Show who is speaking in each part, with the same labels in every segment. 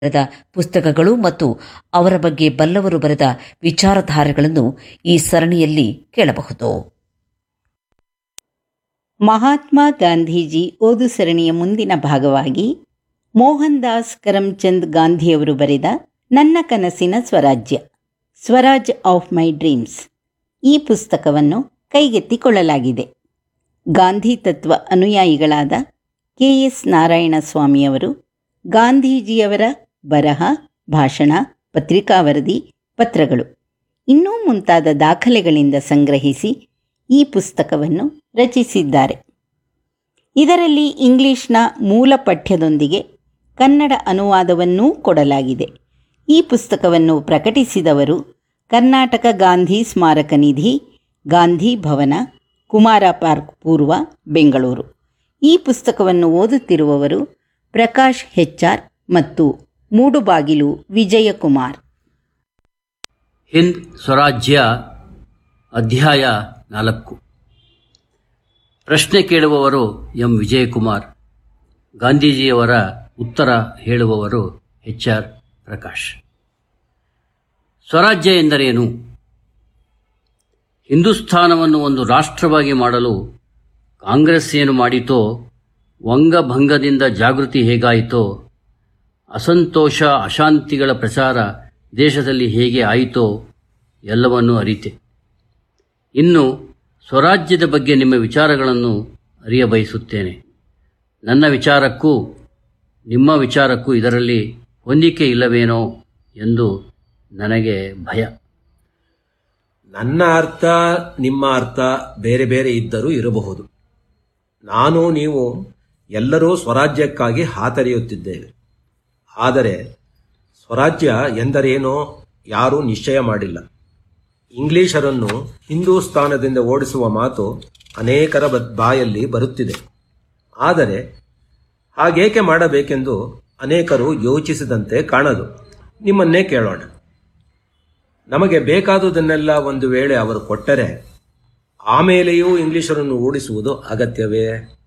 Speaker 1: ಬರೆದ ಪುಸ್ತಕಗಳು ಮತ್ತು ಅವರ ಬಗ್ಗೆ ಬಲ್ಲವರು ಬರೆದ ವಿಚಾರಧಾರೆಗಳನ್ನು ಈ ಸರಣಿಯಲ್ಲಿ ಕೇಳಬಹುದು
Speaker 2: ಮಹಾತ್ಮ ಗಾಂಧೀಜಿ ಓದು ಸರಣಿಯ ಮುಂದಿನ ಭಾಗವಾಗಿ ಮೋಹನ್ ದಾಸ್ ಕರಮ್ಚಂದ್ ಗಾಂಧಿಯವರು ಬರೆದ ನನ್ನ ಕನಸಿನ ಸ್ವರಾಜ್ಯ ಸ್ವರಾಜ್ ಆಫ್ ಮೈ ಡ್ರೀಮ್ಸ್ ಈ ಪುಸ್ತಕವನ್ನು ಕೈಗೆತ್ತಿಕೊಳ್ಳಲಾಗಿದೆ ಗಾಂಧಿ ತತ್ವ ಅನುಯಾಯಿಗಳಾದ ಕೆ ಎಸ್ ನಾರಾಯಣ ಸ್ವಾಮಿಯವರು ಗಾಂಧೀಜಿಯವರ ಬರಹ ಭಾಷಣ ಪತ್ರಿಕಾ ವರದಿ ಪತ್ರಗಳು ಇನ್ನೂ ಮುಂತಾದ ದಾಖಲೆಗಳಿಂದ ಸಂಗ್ರಹಿಸಿ ಈ ಪುಸ್ತಕವನ್ನು ರಚಿಸಿದ್ದಾರೆ ಇದರಲ್ಲಿ ಇಂಗ್ಲಿಷ್ನ ಮೂಲ ಪಠ್ಯದೊಂದಿಗೆ ಕನ್ನಡ ಅನುವಾದವನ್ನೂ ಕೊಡಲಾಗಿದೆ ಈ ಪುಸ್ತಕವನ್ನು ಪ್ರಕಟಿಸಿದವರು ಕರ್ನಾಟಕ ಗಾಂಧಿ ಸ್ಮಾರಕ ನಿಧಿ ಗಾಂಧಿ ಭವನ ಕುಮಾರ ಪಾರ್ಕ್ ಪೂರ್ವ ಬೆಂಗಳೂರು ಈ ಪುಸ್ತಕವನ್ನು ಓದುತ್ತಿರುವವರು ಪ್ರಕಾಶ್ ಹೆಚ್ಆರ್ ಮತ್ತು ಮೂಡುಬಾಗಿಲು ವಿಜಯಕುಮಾರ್
Speaker 3: ಹಿಂದ್ ಸ್ವರಾಜ್ಯ ಅಧ್ಯಾಯ ನಾಲ್ಕು ಪ್ರಶ್ನೆ ಕೇಳುವವರು ಎಂ ವಿಜಯಕುಮಾರ್ ಗಾಂಧೀಜಿಯವರ ಉತ್ತರ ಹೇಳುವವರು ಎಚ್ ಆರ್ ಪ್ರಕಾಶ್ ಸ್ವರಾಜ್ಯ ಎಂದರೇನು ಹಿಂದೂಸ್ಥಾನವನ್ನು ಒಂದು ರಾಷ್ಟ್ರವಾಗಿ ಮಾಡಲು ಕಾಂಗ್ರೆಸ್ ಏನು ಮಾಡಿತೋ ವಂಗಭಂಗದಿಂದ ಜಾಗೃತಿ ಹೇಗಾಯಿತೋ ಅಸಂತೋಷ ಅಶಾಂತಿಗಳ ಪ್ರಚಾರ ದೇಶದಲ್ಲಿ ಹೇಗೆ ಆಯಿತೋ ಎಲ್ಲವನ್ನೂ ಅರಿತೆ ಇನ್ನು ಸ್ವರಾಜ್ಯದ ಬಗ್ಗೆ ನಿಮ್ಮ ವಿಚಾರಗಳನ್ನು ಅರಿಯಬಯಸುತ್ತೇನೆ ನನ್ನ ವಿಚಾರಕ್ಕೂ ನಿಮ್ಮ ವಿಚಾರಕ್ಕೂ ಇದರಲ್ಲಿ ಹೊಂದಿಕೆ ಇಲ್ಲವೇನೋ ಎಂದು ನನಗೆ ಭಯ
Speaker 4: ನನ್ನ ಅರ್ಥ ನಿಮ್ಮ ಅರ್ಥ ಬೇರೆ ಬೇರೆ ಇದ್ದರೂ ಇರಬಹುದು ನಾನು ನೀವು ಎಲ್ಲರೂ ಸ್ವರಾಜ್ಯಕ್ಕಾಗಿ ಹಾತರಿಯುತ್ತಿದ್ದೇವೆ ಆದರೆ ಸ್ವರಾಜ್ಯ ಎಂದರೇನೋ ಯಾರೂ ನಿಶ್ಚಯ ಮಾಡಿಲ್ಲ ಇಂಗ್ಲಿಷರನ್ನು ಹಿಂದೂಸ್ತಾನದಿಂದ ಓಡಿಸುವ ಮಾತು ಅನೇಕರ ಬ- ಬಾಯಲ್ಲಿ ಬರುತ್ತಿದೆ ಆದರೆ ಹಾಗೇಕೆ ಮಾಡಬೇಕೆಂದು ಅನೇಕರು ಯೋಚಿಸಿದಂತೆ ಕಾಣದು ನಿಮ್ಮನ್ನೇ ಕೇಳೋಣ ನಮಗೆ ಬೇಕಾದುದನ್ನೆಲ್ಲ ಒಂದು ವೇಳೆ ಅವರು ಕೊಟ್ಟರೆ ಆಮೇಲೆಯೂ ಇಂಗ್ಲಿಷರನ್ನು ಓಡಿಸುವುದು ಅಗತ್ಯವೇ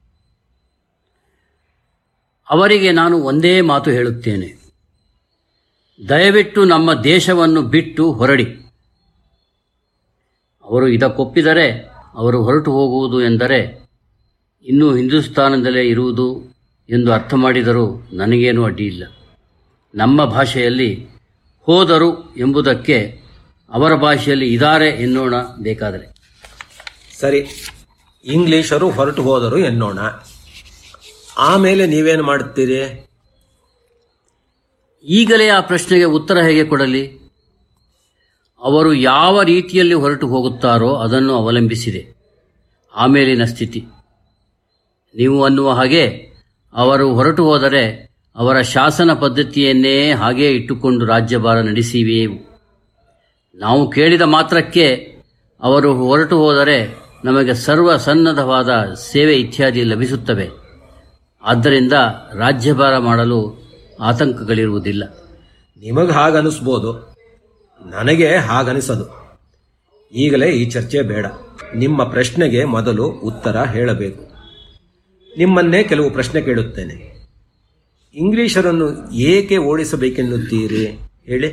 Speaker 3: ಅವರಿಗೆ ನಾನು ಒಂದೇ ಮಾತು ಹೇಳುತ್ತೇನೆ ದಯವಿಟ್ಟು ನಮ್ಮ ದೇಶವನ್ನು ಬಿಟ್ಟು ಹೊರಡಿ ಅವರು ಇದಕ್ಕೊಪ್ಪಿದರೆ ಅವರು ಹೊರಟು ಹೋಗುವುದು ಎಂದರೆ ಇನ್ನೂ ಹಿಂದೂಸ್ತಾನದಲ್ಲೇ ಇರುವುದು ಎಂದು ಅರ್ಥ ಮಾಡಿದರೂ ನನಗೇನು ಅಡ್ಡಿಯಿಲ್ಲ ನಮ್ಮ ಭಾಷೆಯಲ್ಲಿ ಹೋದರು ಎಂಬುದಕ್ಕೆ ಅವರ ಭಾಷೆಯಲ್ಲಿ ಇದ್ದಾರೆ ಎನ್ನೋಣ ಬೇಕಾದರೆ
Speaker 4: ಸರಿ ಇಂಗ್ಲಿಷರು ಹೊರಟು ಹೋದರು ಎನ್ನೋಣ ಆಮೇಲೆ ನೀವೇನು ಮಾಡುತ್ತೀರಿ
Speaker 3: ಈಗಲೇ ಆ ಪ್ರಶ್ನೆಗೆ ಉತ್ತರ ಹೇಗೆ ಕೊಡಲಿ ಅವರು ಯಾವ ರೀತಿಯಲ್ಲಿ ಹೊರಟು ಹೋಗುತ್ತಾರೋ ಅದನ್ನು ಅವಲಂಬಿಸಿದೆ ಆಮೇಲಿನ ಸ್ಥಿತಿ ನೀವು ಅನ್ನುವ ಹಾಗೆ ಅವರು ಹೊರಟು ಹೋದರೆ ಅವರ ಶಾಸನ ಪದ್ಧತಿಯನ್ನೇ ಹಾಗೇ ಇಟ್ಟುಕೊಂಡು ರಾಜ್ಯಭಾರ ನಡೆಸಿವೆವು ನಾವು ಕೇಳಿದ ಮಾತ್ರಕ್ಕೆ ಅವರು ಹೊರಟು ಹೋದರೆ ನಮಗೆ ಸರ್ವ ಸನ್ನದ್ಧವಾದ ಸೇವೆ ಇತ್ಯಾದಿ ಲಭಿಸುತ್ತವೆ ಆದ್ದರಿಂದ ರಾಜ್ಯಭಾರ ಮಾಡಲು ಆತಂಕಗಳಿರುವುದಿಲ್ಲ
Speaker 4: ನಿಮಗೆ ಹಾಗನಿಸ್ಬೋದು ನನಗೆ ಹಾಗನಿಸದು ಈಗಲೇ ಈ ಚರ್ಚೆ ಬೇಡ ನಿಮ್ಮ ಪ್ರಶ್ನೆಗೆ ಮೊದಲು ಉತ್ತರ ಹೇಳಬೇಕು ನಿಮ್ಮನ್ನೇ ಕೆಲವು ಪ್ರಶ್ನೆ ಕೇಳುತ್ತೇನೆ ಇಂಗ್ಲಿಷರನ್ನು ಏಕೆ ಓಡಿಸಬೇಕೆನ್ನುತ್ತೀರಿ ಹೇಳಿ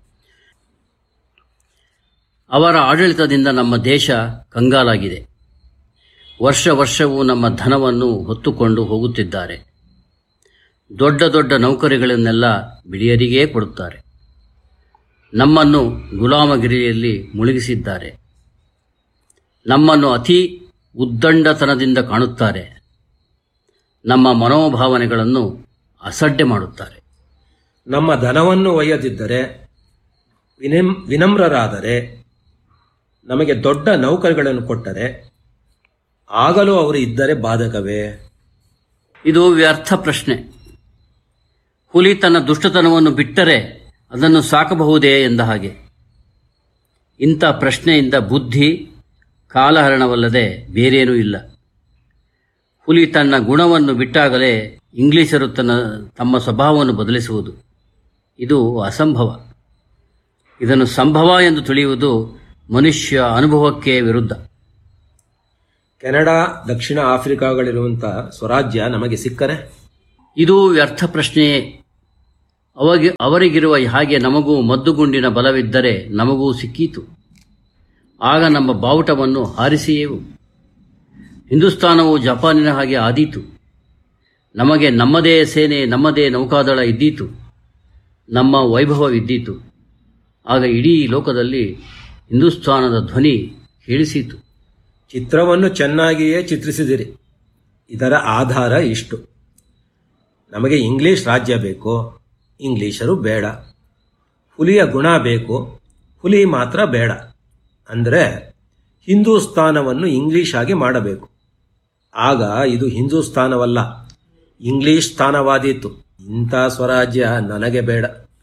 Speaker 3: ಅವರ ಆಡಳಿತದಿಂದ ನಮ್ಮ ದೇಶ ಕಂಗಾಲಾಗಿದೆ ವರ್ಷ ವರ್ಷವೂ ನಮ್ಮ ಧನವನ್ನು ಹೊತ್ತುಕೊಂಡು ಹೋಗುತ್ತಿದ್ದಾರೆ ದೊಡ್ಡ ದೊಡ್ಡ ನೌಕರಿಗಳನ್ನೆಲ್ಲ ಬಿಳಿಯರಿಗೇ ಕೊಡುತ್ತಾರೆ ನಮ್ಮನ್ನು ಗುಲಾಮಗಿರಿಯಲ್ಲಿ ಮುಳುಗಿಸಿದ್ದಾರೆ ನಮ್ಮನ್ನು ಅತಿ ಉದ್ದಂಡತನದಿಂದ ಕಾಣುತ್ತಾರೆ ನಮ್ಮ ಮನೋಭಾವನೆಗಳನ್ನು ಅಸಡ್ಡೆ ಮಾಡುತ್ತಾರೆ
Speaker 4: ನಮ್ಮ ಧನವನ್ನು ಒಯ್ಯದಿದ್ದರೆ ವಿನಮ್ ವಿನಮ್ರರಾದರೆ ನಮಗೆ ದೊಡ್ಡ ನೌಕರಿಗಳನ್ನು ಕೊಟ್ಟರೆ ಆಗಲೂ ಅವರು ಇದ್ದರೆ ಬಾಧಕವೇ
Speaker 3: ಇದು ವ್ಯರ್ಥ ಪ್ರಶ್ನೆ ಹುಲಿ ತನ್ನ ದುಷ್ಟತನವನ್ನು ಬಿಟ್ಟರೆ ಅದನ್ನು ಸಾಕಬಹುದೇ ಎಂದ ಹಾಗೆ ಇಂಥ ಪ್ರಶ್ನೆಯಿಂದ ಬುದ್ಧಿ ಕಾಲಹರಣವಲ್ಲದೆ ಬೇರೇನೂ ಇಲ್ಲ ಹುಲಿ ತನ್ನ ಗುಣವನ್ನು ಬಿಟ್ಟಾಗಲೇ ಇಂಗ್ಲಿಷರು ತನ್ನ ತಮ್ಮ ಸ್ವಭಾವವನ್ನು ಬದಲಿಸುವುದು ಇದು ಅಸಂಭವ ಇದನ್ನು ಸಂಭವ ಎಂದು ತಿಳಿಯುವುದು ಮನುಷ್ಯ ಅನುಭವಕ್ಕೆ ವಿರುದ್ಧ
Speaker 4: ಕೆನಡಾ ದಕ್ಷಿಣ ಆಫ್ರಿಕಾಗಳಿರುವಂಥ ಸ್ವರಾಜ್ಯ ನಮಗೆ ಸಿಕ್ಕರೆ
Speaker 3: ಇದು ವ್ಯರ್ಥ ಪ್ರಶ್ನೆಯೇ ಅವಾಗಿ ಅವರಿಗಿರುವ ಹಾಗೆ ನಮಗೂ ಮದ್ದುಗುಂಡಿನ ಬಲವಿದ್ದರೆ ನಮಗೂ ಸಿಕ್ಕೀತು ಆಗ ನಮ್ಮ ಬಾವುಟವನ್ನು ಹಾರಿಸಿಯೇವು ಹಿಂದೂಸ್ತಾನವು ಜಪಾನಿನ ಹಾಗೆ ಆದೀತು ನಮಗೆ ನಮ್ಮದೇ ಸೇನೆ ನಮ್ಮದೇ ನೌಕಾದಳ ಇದ್ದೀತು ನಮ್ಮ ವೈಭವವಿದ್ದೀತು ಆಗ ಇಡೀ ಲೋಕದಲ್ಲಿ ಹಿಂದೂಸ್ತಾನದ ಧ್ವನಿ ಕೇಳಿಸಿತು
Speaker 4: ಚಿತ್ರವನ್ನು ಚೆನ್ನಾಗಿಯೇ ಚಿತ್ರಿಸಿದಿರಿ ಇದರ ಆಧಾರ ಇಷ್ಟು ನಮಗೆ ಇಂಗ್ಲಿಷ್ ರಾಜ್ಯ ಬೇಕು ಇಂಗ್ಲಿಷರು ಬೇಡ ಹುಲಿಯ ಗುಣ ಬೇಕು ಹುಲಿ ಮಾತ್ರ ಬೇಡ ಅಂದರೆ ಹಿಂದೂಸ್ತಾನವನ್ನು ಇಂಗ್ಲಿಷ್ ಆಗಿ ಮಾಡಬೇಕು ಆಗ ಇದು ಹಿಂದೂಸ್ತಾನವಲ್ಲ ಇಂಗ್ಲಿಷ್ ಸ್ಥಾನವಾದೀತು ಇಂಥ ಸ್ವರಾಜ್ಯ ನನಗೆ ಬೇಡ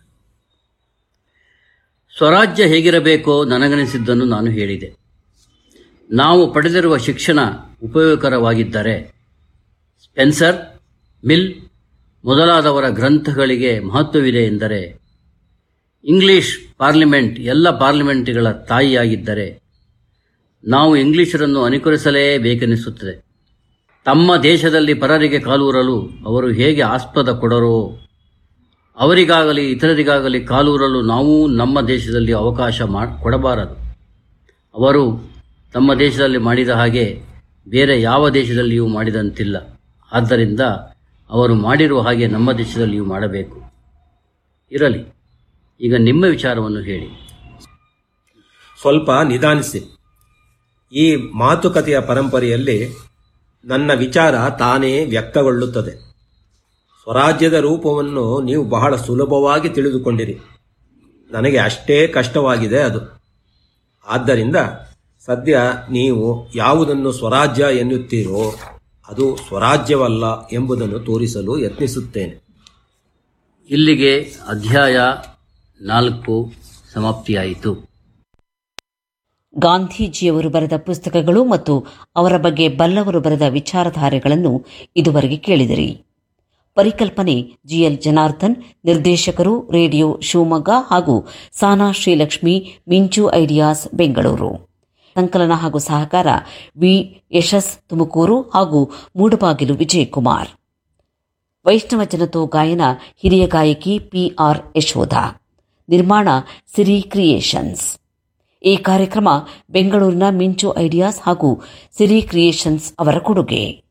Speaker 3: ಸ್ವರಾಜ್ಯ ಹೇಗಿರಬೇಕೋ ನನಗನಿಸಿದ್ದನ್ನು ನಾನು ಹೇಳಿದೆ ನಾವು ಪಡೆದಿರುವ ಶಿಕ್ಷಣ ಉಪಯೋಗಕರವಾಗಿದ್ದರೆ ಸ್ಪೆನ್ಸರ್ ಮಿಲ್ ಮೊದಲಾದವರ ಗ್ರಂಥಗಳಿಗೆ ಮಹತ್ವವಿದೆ ಎಂದರೆ ಇಂಗ್ಲಿಷ್ ಪಾರ್ಲಿಮೆಂಟ್ ಎಲ್ಲ ಪಾರ್ಲಿಮೆಂಟ್ಗಳ ತಾಯಿಯಾಗಿದ್ದರೆ ನಾವು ಇಂಗ್ಲಿಷರನ್ನು ಅನುಕರಿಸಲೇಬೇಕೆನಿಸುತ್ತದೆ ತಮ್ಮ ದೇಶದಲ್ಲಿ ಪರರಿಗೆ ಕಾಲೂರಲು ಅವರು ಹೇಗೆ ಆಸ್ಪದ ಕೊಡರೋ ಅವರಿಗಾಗಲಿ ಇತರರಿಗಾಗಲಿ ಕಾಲೂರಲು ನಾವು ನಮ್ಮ ದೇಶದಲ್ಲಿ ಅವಕಾಶ ಮಾ ಕೊಡಬಾರದು ಅವರು ತಮ್ಮ ದೇಶದಲ್ಲಿ ಮಾಡಿದ ಹಾಗೆ ಬೇರೆ ಯಾವ ದೇಶದಲ್ಲಿಯೂ ಮಾಡಿದಂತಿಲ್ಲ ಆದ್ದರಿಂದ ಅವರು ಮಾಡಿರುವ ಹಾಗೆ ನಮ್ಮ ದೇಶದಲ್ಲಿಯೂ ಮಾಡಬೇಕು ಇರಲಿ ಈಗ ನಿಮ್ಮ ವಿಚಾರವನ್ನು ಹೇಳಿ
Speaker 4: ಸ್ವಲ್ಪ ನಿಧಾನಿಸಿ ಈ ಮಾತುಕತೆಯ ಪರಂಪರೆಯಲ್ಲಿ ನನ್ನ ವಿಚಾರ ತಾನೇ ವ್ಯಕ್ತಗೊಳ್ಳುತ್ತದೆ ಸ್ವರಾಜ್ಯದ ರೂಪವನ್ನು ನೀವು ಬಹಳ ಸುಲಭವಾಗಿ ತಿಳಿದುಕೊಂಡಿರಿ ನನಗೆ ಅಷ್ಟೇ ಕಷ್ಟವಾಗಿದೆ ಅದು ಆದ್ದರಿಂದ ಸದ್ಯ ನೀವು ಯಾವುದನ್ನು ಸ್ವರಾಜ್ಯ ಎನ್ನುತ್ತೀರೋ ಅದು ಸ್ವರಾಜ್ಯವಲ್ಲ ಎಂಬುದನ್ನು ತೋರಿಸಲು ಯತ್ನಿಸುತ್ತೇನೆ
Speaker 3: ಇಲ್ಲಿಗೆ ಅಧ್ಯಾಯ ನಾಲ್ಕು ಸಮಾಪ್ತಿಯಾಯಿತು
Speaker 1: ಗಾಂಧೀಜಿಯವರು ಬರೆದ ಪುಸ್ತಕಗಳು ಮತ್ತು ಅವರ ಬಗ್ಗೆ ಬಲ್ಲವರು ಬರೆದ ವಿಚಾರಧಾರೆಗಳನ್ನು ಇದುವರೆಗೆ ಕೇಳಿದಿರಿ ಪರಿಕಲ್ಪನೆ ಜಿಎಲ್ ಜನಾರ್ದನ್ ನಿರ್ದೇಶಕರು ರೇಡಿಯೋ ಶಿವಮೊಗ್ಗ ಹಾಗೂ ಸಾನಾ ಶ್ರೀಲಕ್ಷ್ಮಿ ಮಿಂಚು ಐಡಿಯಾಸ್ ಬೆಂಗಳೂರು ಸಂಕಲನ ಹಾಗೂ ಸಹಕಾರ ವಿ ಯಶಸ್ ತುಮಕೂರು ಹಾಗೂ ಮೂಡಬಾಗಿಲು ವಿಜಯಕುಮಾರ್ ವೈಷ್ಣವ ಜನತೋ ಗಾಯನ ಹಿರಿಯ ಗಾಯಕಿ ಪಿಆರ್ ಯಶೋಧ ನಿರ್ಮಾಣ ಸಿರಿ ಕ್ರಿಯೇಷನ್ಸ್ ಈ ಕಾರ್ಯಕ್ರಮ ಬೆಂಗಳೂರಿನ ಮಿಂಚು ಐಡಿಯಾಸ್ ಹಾಗೂ ಸಿರಿ ಕ್ರಿಯೇಷನ್ಸ್ ಅವರ ಕೊಡುಗೆ